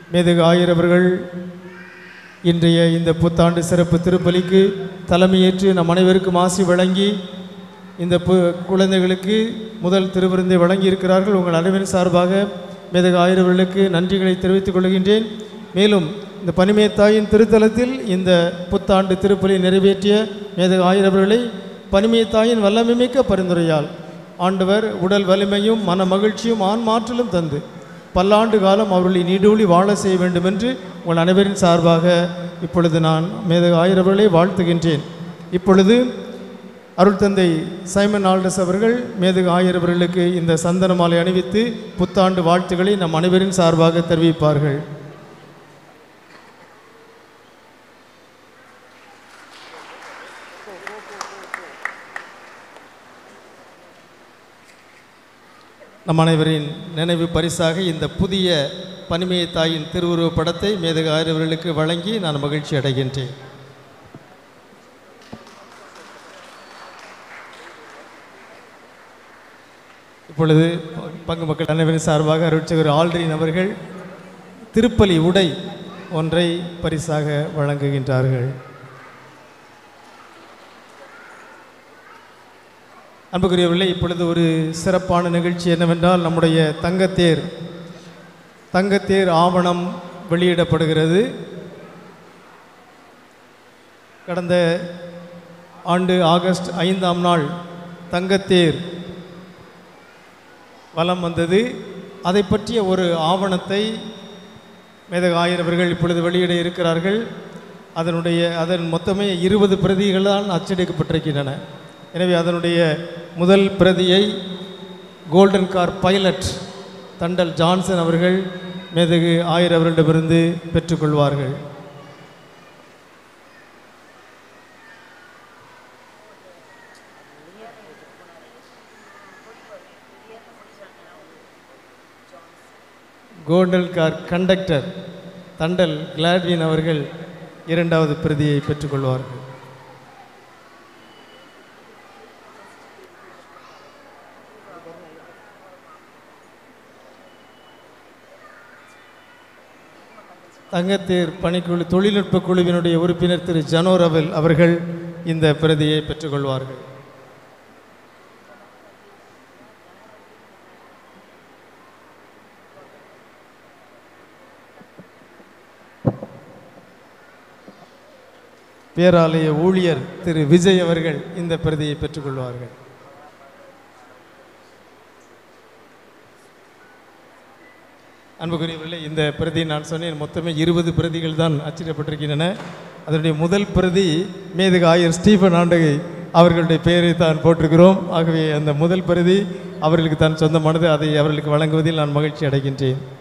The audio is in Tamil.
மேதகு ஆயர் அவர்கள் இன்றைய இந்த புத்தாண்டு சிறப்பு திருப்பலிக்கு தலைமையேற்று நம் அனைவருக்கும் ஆசி வழங்கி இந்த பு குழந்தைகளுக்கு முதல் திருவிருந்தை வழங்கியிருக்கிறார்கள் உங்கள் அனைவரின் சார்பாக மேதகு ஆயர் அவர்களுக்கு நன்றிகளை தெரிவித்துக் கொள்கின்றேன் மேலும் இந்த பனிமயத்தாயின் திருத்தலத்தில் இந்த புத்தாண்டு திருப்பலி நிறைவேற்றிய மேதகு ஆயர் அவர்களை பனிமயத்தாயின் வல்லமைமிக்க பரிந்துரையால் ஆண்டவர் உடல் வலிமையும் மன மகிழ்ச்சியும் ஆன்மாற்றலும் தந்து பல்லாண்டு காலம் அவர்களை நீடூழி வாழ செய்ய வேண்டும் என்று உங்கள் அனைவரின் சார்பாக இப்பொழுது நான் மேதகு ஆயர் அவர்களை வாழ்த்துகின்றேன் இப்பொழுது அருள் தந்தை சைமன் ஆல்டஸ் அவர்கள் மேதகு ஆயர் அவர்களுக்கு இந்த சந்தன மாலை அணிவித்து புத்தாண்டு வாழ்த்துக்களை நம் அனைவரின் சார்பாக தெரிவிப்பார்கள் நம் அனைவரின் நினைவு பரிசாக இந்த புதிய பனிமய தாயின் திருவுருவப் படத்தை மேதகு ஆயர் அவர்களுக்கு வழங்கி நான் மகிழ்ச்சி அடைகின்றேன் இப்பொழுது பங்கு மக்கள் அனைவரின் சார்பாக அருட்சகர் ஆல்ரின் அவர்கள் திருப்பலி உடை ஒன்றை பரிசாக வழங்குகின்றார்கள் அன்புக்குரியவர்களே இப்பொழுது ஒரு சிறப்பான நிகழ்ச்சி என்னவென்றால் நம்முடைய தங்கத்தேர் தங்கத்தேர் ஆவணம் வெளியிடப்படுகிறது கடந்த ஆண்டு ஆகஸ்ட் ஐந்தாம் நாள் தங்கத்தேர் வலம் வந்தது அதை பற்றிய ஒரு ஆவணத்தை மேதக ஆயர் அவர்கள் இப்பொழுது வெளியிட இருக்கிறார்கள் அதனுடைய அதன் மொத்தமே இருபது பிரதிகளால் அச்சடிக்கப்பட்டிருக்கின்றன எனவே அதனுடைய முதல் பிரதியை கோல்டன் கார் பைலட் தண்டல் ஜான்சன் அவர்கள் மேதகு ஆயர் அவர்களிடமிருந்து பெற்றுக்கொள்வார்கள் கோல்டன் கார் கண்டக்டர் தண்டல் கிளாட்வின் அவர்கள் இரண்டாவது பிரதியை பெற்றுக்கொள்வார்கள் தங்கத்தேர் பணிக்குழு தொழில்நுட்ப குழுவினுடைய உறுப்பினர் திரு ஜனோரவல் அவர்கள் இந்த பிரதியை பெற்றுக்கொள்வார்கள் பேராலய ஊழியர் திரு விஜய் அவர்கள் இந்த பிரதியை பெற்றுக்கொள்வார்கள் அன்புக்குரியவர்களே இந்த பிரதி நான் சொன்னேன் மொத்தமே இருபது பிரதிகள் தான் அச்சிடப்பட்டிருக்கின்றன அதனுடைய முதல் பிரதி மேதகு ஆயர் ஸ்டீஃபன் ஆண்டகை அவர்களுடைய பெயரை தான் போட்டிருக்கிறோம் ஆகவே அந்த முதல் பிரதி அவர்களுக்கு தான் சொந்தமானது அதை அவர்களுக்கு வழங்குவதில் நான் மகிழ்ச்சி அடைகின்றேன்